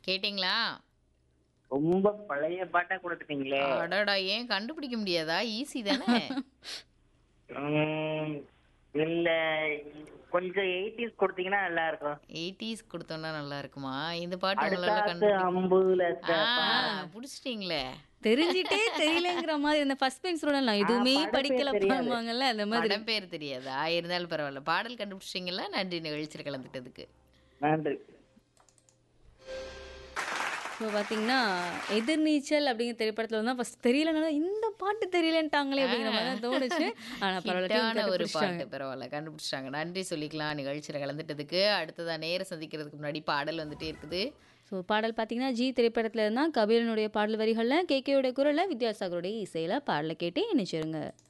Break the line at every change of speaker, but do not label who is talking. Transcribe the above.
கேட்டிங்களா
ரொம்ப பழைய பாட்டா கொடுத்துட்டீங்களே
அடடா ஏன் கண்டுபிடிக்க முடியாதா ஈஸி தானே
உம், இல்ல கொஞ்சம் எயிட்டிஸ் கொடுத்தீங்கன்னா நல்லா இருக்கும்
எயிட்டிஸ் கொடுத்தோம்னா நல்லா இருக்குமா இந்த பாட்டு உங்களால
அடுத்தாத்து
கண்டுபிடிக்க
அம்புல
ஆ, புடிச்சிட்டீங்களே
தெரிஞ்சிட்டே தெரியலங்கிற மாதிரி இந்த ஃபர்ஸ்ட் பெஞ்ச் நான் எதுவுமே
படம் பேர்
படிக்கல
தெரியாது.
பண்ணுவாங்கல்ல அந்த மாதிரி
படம் பேர் தெரியாதா இருந்தாலும் பரவாயில்ல பாடல் கண்டுபிடிச்சிங்களா நன்றி நிகழ்ச்சியில் கலந்துட்டதுக்கு
நன்றி
இப்போ பார்த்தீங்கன்னா எதிர்நீச்சல் அப்படிங்கிற திரைப்படத்துல தான் ஃபர்ஸ்ட் தெரியலனாலும் இந்த பாட்டு தெரியலன்ட்டாங்களே அப்படிங்கிற மாதிரி தான் தோணுச்சு ஆனால்
ஹிட்டான
பரவாயில்ல
ஒரு
பிடிச்சாங்க
பாட்டு பரவாயில்ல கண்டுபிடிச்சிட்டாங்க நன்றி சொல்லிக்கலாம் நிகழ்ச்சியில் கலந்துட்டதுக்கு அடுத்ததா நேர சந்திக்கிறதுக்கு முன்னாடி பாடல் வந்துட்டே இருக்குது
ஸோ பாடல் பார்த்தீங்கன்னா ஜி திரைப்படத்துல இருந்தால் கபிலனுடைய பாடல் வரிகளில் கேகேயோட குரலில் வித்யாசாகருடைய இசையில் பாடலை கேட்டு இணைச்சிருங்க